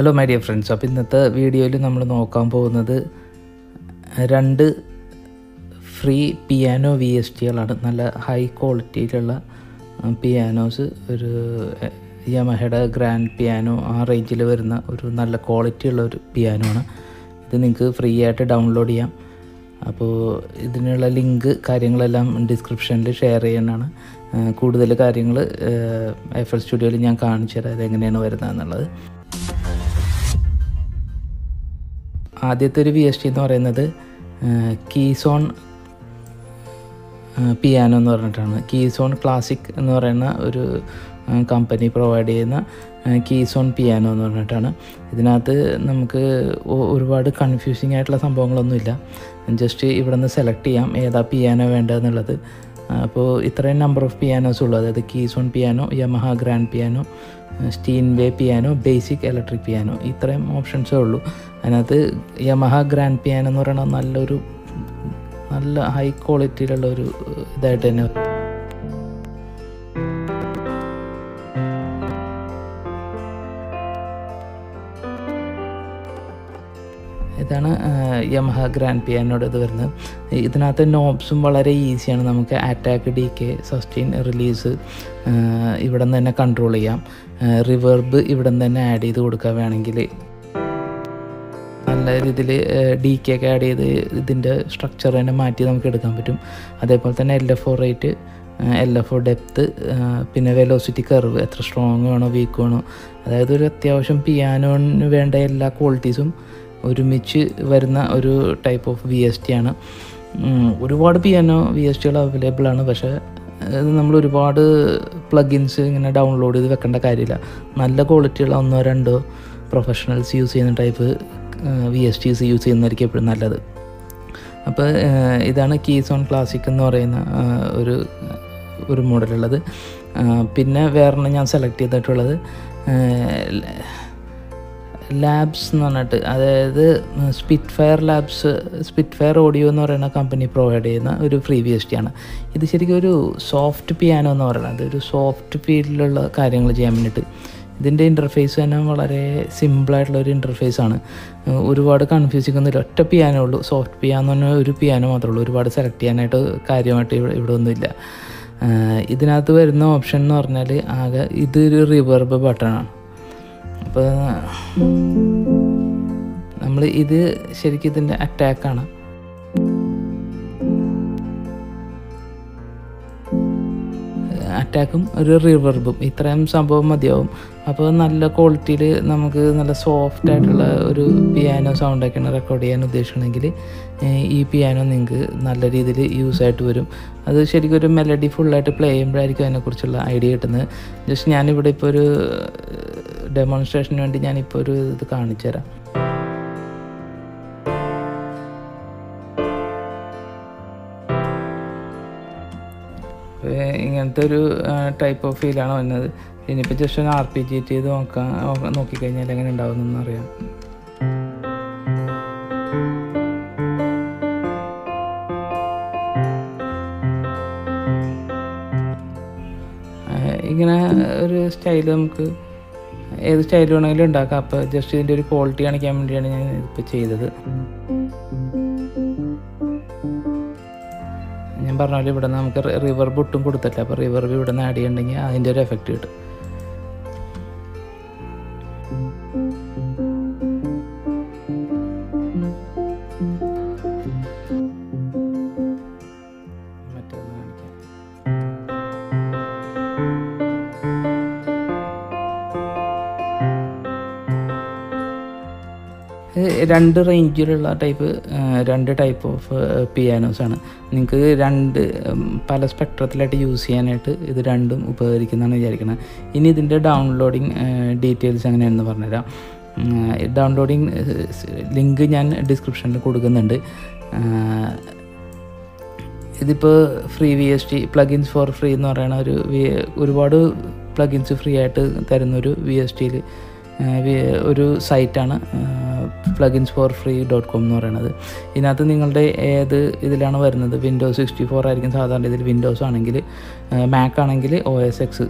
hello my dear friends അപ്പോൾ ഇന്നത്തെ വീഡിയോയിൽ നമ്മൾ നോക്കാൻ പോകുന്നത് രണ്ട് ഫ്രീ പിയാനോ വി എസ് ടികളാണ് നല്ല ഹൈ ക്വാളിറ്റിയിലുള്ള പിയാനോസ് ഒരു യമഹയുടെ ഗ്രാൻഡ് പിയാനോ ആ റേഞ്ചിൽ വരുന്ന ഒരു നല്ല ക്വാളിറ്റി ഉള്ള ഒരു പിയാനോ ആണ് ഇത് നിങ്ങൾക്ക് ഫ്രീ ആയിട്ട് ഡൗൺലോഡ് ചെയ്യാം അപ്പോൾ ഇതിനുള്ള ലിങ്ക് കാര്യങ്ങളെല്ലാം ഡിസ്ക്രിപ്ഷനിൽ ഷെയർ ചെയ്യാനാണ് കൂടുതൽ കാര്യങ്ങൾ എഫ് എൽ സ്റ്റുഡിയോയിൽ ഞാൻ കാണിച്ചു തരാം അതെങ്ങനെയാണ് വരുന്നതെന്നുള്ളത് ആദ്യത്തെ ഒരു വി എസ് ടി എന്ന് പറയുന്നത് കീസോൺ പിയാനോ എന്ന് പറഞ്ഞിട്ടാണ് കീസോൺ ക്ലാസിക് എന്ന് പറയുന്ന ഒരു കമ്പനി പ്രൊവൈഡ് ചെയ്യുന്ന കീസോൺ പിയാനോ എന്ന് പറഞ്ഞിട്ടാണ് ഇതിനകത്ത് നമുക്ക് ഒരുപാട് കൺഫ്യൂസിങ് ആയിട്ടുള്ള സംഭവങ്ങളൊന്നുമില്ല ജസ്റ്റ് ഇവിടെ നിന്ന് സെലക്ട് ചെയ്യാം ഏതാ പിയാനോ വേണ്ടതെന്നുള്ളത് അപ്പോൾ ഇത്രയും നമ്പർ ഓഫ് പിയാനോസ് ഉള്ളൂ അതായത് Keyzone piano Yamaha grand piano Steinway piano basic electric piano ഇത്രയും ഓപ്ഷൻസേ ഉള്ളൂ അതിനകത്ത് യമഹ ഗ്രാൻഡ് പിയാനോ എന്ന് പറയുന്നത് നല്ലൊരു നല്ല ഹൈ ക്വാളിറ്റിയിലുള്ള ഒരു ഇതായിട്ട് തന്നെ ഇതാണ് യമഹ ഗ്രാൻഡ് പിയാനോട് ഇത് വരുന്നത് ഇതിനകത്ത് നോബ്സും വളരെ ഈസിയാണ് നമുക്ക് attack decay sustain release ഇവിടെ നിന്ന് തന്നെ കൺട്രോൾ ചെയ്യാം റിവേർബ് ഇവിടെ നിന്ന് തന്നെ ആഡ് ചെയ്ത് കൊടുക്കാൻ വേണമെങ്കിൽ നല്ല രീതിയിൽ ഡി കെ ഒക്കെ ആഡ് ചെയ്ത് ഇതിൻ്റെ സ്ട്രക്ചർ തന്നെ മാറ്റി നമുക്ക് എടുക്കാൻ പറ്റും അതേപോലെ തന്നെ L F O rate L F O depth പിന്നെ വെലോസിറ്റി കർവ് എത്ര സ്ട്രോങ് വേണോ വീക്ക് വേണോ അതായത് ഒരു അത്യാവശ്യം പിയാനോന് വേണ്ട എല്ലാ ക്വാളിറ്റീസും ഒരുമിച്ച് വരുന്ന ഒരു type of V S T ആണ് ഒരുപാട് പിയാനോ വി എസ് ടികൾ അവൈലബിൾ ആണ് പക്ഷേ നമ്മൾ ഒരുപാട് പ്ലഗിൻസ് ഇങ്ങനെ ഡൗൺലോഡ് ചെയ്ത് വെക്കേണ്ട കാര്യമില്ല നല്ല ക്വാളിറ്റിയുള്ള ഒന്നോ രണ്ടോ പ്രൊഫഷണൽസ് യൂസ് ചെയ്യുന്ന type V S Ts use ചെയ്യുന്നതായിരിക്കും എപ്പോഴും നല്ലത് അപ്പോൾ ഇതാണ് കീസോൺ ക്ലാസിക് എന്ന് പറയുന്ന ഒരു ഒരു മോഡലുള്ളത് പിന്നെ വേറെ ഞാൻ സെലക്ട് ചെയ്തിട്ടുള്ളത് ലാബ്സ് എന്ന് പറഞ്ഞിട്ട് അതായത് Spitfire labs Spitfire audio എന്ന് പറയുന്ന കമ്പനി പ്രൊവൈഡ് ചെയ്യുന്ന ഒരു ഫ്രീ വി എസ് ടി ആണ് ഇത് ശരിക്കും ഒരു സോഫ്റ്റ് പിയാനോ എന്ന് പറയുന്നത് ഒരു സോഫ്റ്റ് ഫീൽഡിലുള്ള കാര്യങ്ങൾ ചെയ്യാൻ വേണ്ടിയിട്ട് ഇതിൻ്റെ ഇൻ്റർഫേസ് തന്നെ വളരെ സിമ്പിളായിട്ടുള്ള ഒരു ഇൻ്റർഫേസ് ആണ് ഒരുപാട് കൺഫ്യൂസിങ് ഒന്നുമില്ല ഒറ്റ പിയാനോ ഉള്ളൂ സോഫ്റ്റ് പിയാനോ എന്ന് പറഞ്ഞാൽ ഒരു പിയാനോ മാത്രമേ ഉള്ളൂ ഒരുപാട് സെലക്ട് ചെയ്യാനായിട്ട് കാര്യമായിട്ട് ഇവിടെ ഇവിടെ ഒന്നുമില്ല ഇതിനകത്ത് വരുന്ന ഓപ്ഷൻ എന്ന് പറഞ്ഞാൽ ആകെ ഇതൊരു റിവർബ് ബട്ടണാണ് അപ്പോൾ നമ്മൾ ഇത് ശരിക്കും ഇതിൻ്റെ അറ്റാക്കാണ് അറ്റാക്കും ഒരു റിവർബും ഇത്രയും സംഭവം മതിയാവും അപ്പോൾ നല്ല ക്വാളിറ്റിയിൽ നമുക്ക് നല്ല സോഫ്റ്റ് ആയിട്ടുള്ള ഒരു പിയാനോ സൗണ്ടൊക്കെയാണ് റെക്കോർഡ് ചെയ്യാൻ ഉദ്ദേശിക്കണമെങ്കിൽ ഈ പിയാനോ നിങ്ങൾക്ക് നല്ല രീതിയിൽ യൂസ് ആയിട്ട് വരും അത് ശരിക്കും ഒരു മെലഡി ഫുള്ളായിട്ട് പ്ലേ ചെയ്യുമ്പോഴായിരിക്കും അതിനെക്കുറിച്ചുള്ള ഐഡിയ കിട്ടുന്നത് ജസ്റ്റ് ഞാനിവിടെ ഇപ്പോൾ ഒരു ഡെമോൺസ്ട്രേഷന് വേണ്ടി ഞാനിപ്പോൾ ഒരു ഇത് കാണിച്ചു തരാം ഇങ്ങനത്തെ ഒരു ടൈപ്പ് ഓഫ് ഫീലാണ് വന്നത് ഇനിയിപ്പോൾ ജസ്റ്റ് ഒന്ന് ആർ പി ജി ചെയ്ത് നോക്കാൻ നോക്കിക്കഴിഞ്ഞാൽ എങ്ങനെ ഉണ്ടാവുമെന്നൊന്നും അറിയാം ഇങ്ങനെ ഒരു സ്റ്റൈൽ നമുക്ക് ഏത് സ്റ്റൈൽ വേണമെങ്കിലും ഉണ്ടാക്കാം അപ്പോൾ ജസ്റ്റ് ഇതിൻ്റെ ഒരു ക്വാളിറ്റി കാണിക്കാൻ വേണ്ടിയാണ് ഞാൻ ഇപ്പോൾ ചെയ്തത് ഞാൻ പറഞ്ഞ പോലെ ഇവിടെ നമുക്ക് റിവർബ് ഒട്ടും കൊടുത്തില്ല അപ്പോൾ റിവർബ് ഇവിടെ നിന്ന് ആഡ് ചെയ്യണമെങ്കിൽ അതിൻ്റെ ഒരു എഫക്റ്റ് കിട്ടും മറ്റൊന്ന് കാണിക്കാം രണ്ട് റേഞ്ചിലുള്ള ടൈപ്പ് രണ്ട് ടൈപ്പ് ഓഫ് പിയാനോസ് ആണ് നിങ്ങൾക്ക് രണ്ട് പല സ്പെക്ട്രത്തിലായിട്ട് യൂസ് ചെയ്യാനായിട്ട് ഇത് രണ്ടും ഉപകരിക്കുന്നതാണ് വിചാരിക്കുന്നത് ഇനി ഇതിൻ്റെ ഡൗൺലോഡിങ് ഡീറ്റെയിൽസ് എങ്ങനെയാണെന്ന് പറഞ്ഞുതരാം ഡൗൺലോഡിങ് ലിങ്ക് ഞാൻ ഡിസ്ക്രിപ്ഷനിൽ കൊടുക്കുന്നുണ്ട് ഇതിപ്പോൾ free V S T plugins for free എന്ന് പറയുന്ന ഒരു ഒരുപാട് പ്ലഗിൻസ് ഫ്രീ ആയിട്ട് തരുന്നൊരു വി എസ് ടിയിൽ ഒരു സൈറ്റാണ് plugins for free dot com എന്ന് പറയുന്നത് ഇതിനകത്ത് നിങ്ങളുടെ ഏത് ഇതിലാണ് വരുന്നത് വിൻഡോസ് സിക്സ്റ്റി ഫോർ ആയിരിക്കും സാധാരണ ഇതിൽ വിൻഡോസ് ആണെങ്കിൽ മാക്ക് ആണെങ്കിൽ ഒ എസ് എക്സ്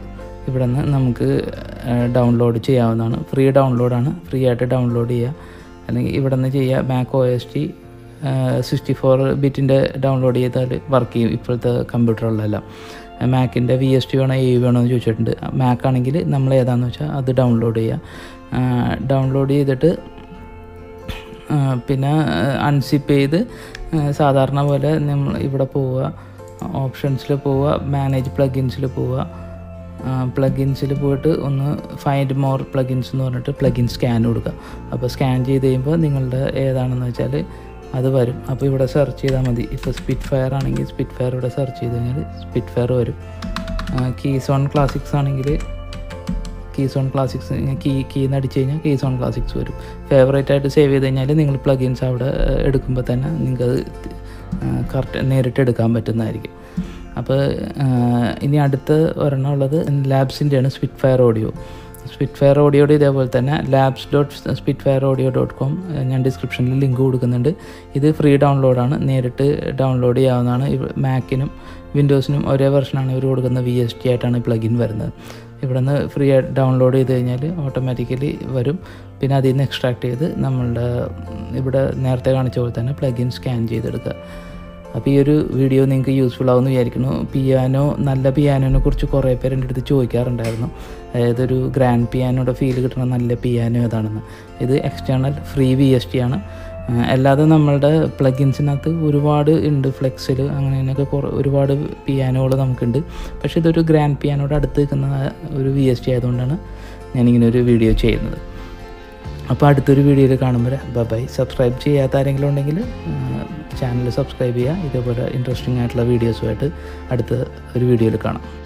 ഇവിടെ നിന്ന് നമുക്ക് ഡൗൺലോഡ് ചെയ്യാവുന്നതാണ് ഫ്രീ ഡൗൺലോഡാണ് ഫ്രീ ആയിട്ട് ഡൗൺലോഡ് ചെയ്യുക അല്ലെങ്കിൽ ഇവിടെ നിന്ന് ചെയ്യുക Mac O S T sixty four ബിറ്റിൻ്റെ ഡൗൺലോഡ് ചെയ്താൽ വർക്ക് ചെയ്യും ഇപ്പോഴത്തെ കമ്പ്യൂട്ടറുകളിലെല്ലാം മാക്കിൻ്റെ വി എസ് ടി വേണോ എ വേണോ എന്ന് ചോദിച്ചിട്ടുണ്ട് മാക്ക് ആണെങ്കിൽ നമ്മൾ ഏതാണെന്ന് വെച്ചാൽ അത് ഡൗൺലോഡ് ചെയ്യുക ഡൗൺലോഡ് ചെയ്തിട്ട് ആ, പിന്നെ അൺസിപ്പ് ചെയ്ത് ആ, സാധാരണ പോലെ നമ്മൾ ഇവിടെ പോവുക ഓപ്ഷൻസിൽ പോവുക മാനേജ് പ്ലഗിൻസിൽ പോവുക പ്ലഗിൻസിൽ പോയിട്ട് ഒന്ന് ഫൈൻഡ് മോർ പ്ലഗിൻസ് എന്ന് പറഞ്ഞിട്ട് പ്ലഗിൻ സ്കാൻ കൊടുക്കുക അപ്പോൾ സ്കാൻ ചെയ്ത് കഴിയുമ്പോൾ നിങ്ങളുടെ ഏതാണെന്ന് വെച്ചാൽ അത് വരും അപ്പോൾ ഇവിടെ സെർച്ച് ചെയ്താൽ മതി ഇപ്പോൾ സ്പിറ്റ് ഫയർ ആണെങ്കിൽ സ്പിറ്റ് ഫയർ ഇവിടെ സെർച്ച് ചെയ്ത് കഴിഞ്ഞാൽ സ്പിറ്റ് ഫയർ വരും കീസ് ഓൺ ക്ലാസിക്സ് ആണെങ്കിൽ കീസ് ഓൺ ക്ലാസിക്സ് കീ കീന്ന് അടിച്ച് കഴിഞ്ഞാൽ കീസ് ഓൺ ക്ലാസിക്സ് വരും ഫേവറേറ്റ് ആയിട്ട് സേവ് ചെയ്ത് കഴിഞ്ഞാൽ നിങ്ങൾ പ്ലഗിൻസ് അവിടെ ഏഹ്, എടുക്കുമ്പോൾ തന്നെ നിങ്ങൾക്കത് കറക്റ്റ് നേരിട്ട് എടുക്കാൻ പറ്റുന്നതായിരിക്കും അപ്പോൾ ഇനി അടുത്ത ഒരെണ്ണം ഉള്ളത് ലാബ്സിൻ്റെയാണ് Spitfire audio Spitfire ഓഡിയോയുടെ ഇതേപോലെ തന്നെ labs dot Spitfire audio dot com ഞാൻ ഡിസ്ക്രിപ്ഷനിൽ ലിങ്ക് കൊടുക്കുന്നുണ്ട് ഇത് ഫ്രീ ഡൗൺലോഡാണ് നേരിട്ട് ഡൗൺലോഡ് ചെയ്യാവുന്നതാണ് മാക്കിനും വിൻഡോസിനും ഒരേ വെർഷനാണ് ഇവർ കൊടുക്കുന്ന വി എസ് ടി ആയിട്ടാണ് പ്ലഗിൻ വരുന്നത് ഇവിടെ നിന്ന് ഫ്രീ ആയിട്ട് ഡൗൺലോഡ് ചെയ്ത് കഴിഞ്ഞാൽ ഓട്ടോമാറ്റിക്കലി വരും പിന്നെ അതിൽ നിന്ന് എക്സ്ട്രാക്ട് ചെയ്ത് നമ്മളുടെ ഇവിടെ നേരത്തെ കാണിച്ച പോലെ തന്നെ പ്ലഗിൻ സ്കാൻ ചെയ്തെടുക്കുക അപ്പോൾ ഈ ഒരു വീഡിയോ നിങ്ങൾക്ക് യൂസ്ഫുൾ ആവുമെന്ന് വിചാരിക്കുന്നു പിയാനോ നല്ല പിയാനോനെ കുറിച്ച് കുറേ പേര് എൻ്റെ അടുത്ത് ചോദിക്കാറുണ്ടായിരുന്നു അതായത് ഒരു ഗ്രാൻഡ് പിയാനോയുടെ ഫീൽ കിട്ടുന്ന നല്ല പിയാനോ ഏതാണെന്ന് ഇത് external free V S T ആണ് ആ, അല്ലാതെ നമ്മളുടെ പ്ലഗിൻസിനകത്ത് ഒരുപാട് ഉണ്ട് ഫ്ലെക്സിൽ അങ്ങനെ അങ്ങനെയൊക്കെ കുറേ ഒരുപാട് പിയാനോകൾ നമുക്കുണ്ട് പക്ഷേ ഇതൊരു ഗ്രാൻഡ് പിയാനോയുടെ അടുത്ത് നിൽക്കുന്ന ഒരു വി എസ് ടി ആയതുകൊണ്ടാണ് ഞാനിങ്ങനെ ഒരു വീഡിയോ ചെയ്യുന്നത് അപ്പോൾ അടുത്തൊരു വീഡിയോയിൽ കാണുമ്പോൾ ബൈ സബ്സ്ക്രൈബ് ചെയ്യാത്ത ആരെങ്കിലും ഉണ്ടെങ്കിൽ ചാനൽ സബ്സ്ക്രൈബ് ചെയ്യുക ഇതേപോലെ ഇൻട്രസ്റ്റിംഗ് ആയിട്ടുള്ള വീഡിയോസുമായിട്ട് അടുത്ത ഒരു വീഡിയോയിൽ കാണാം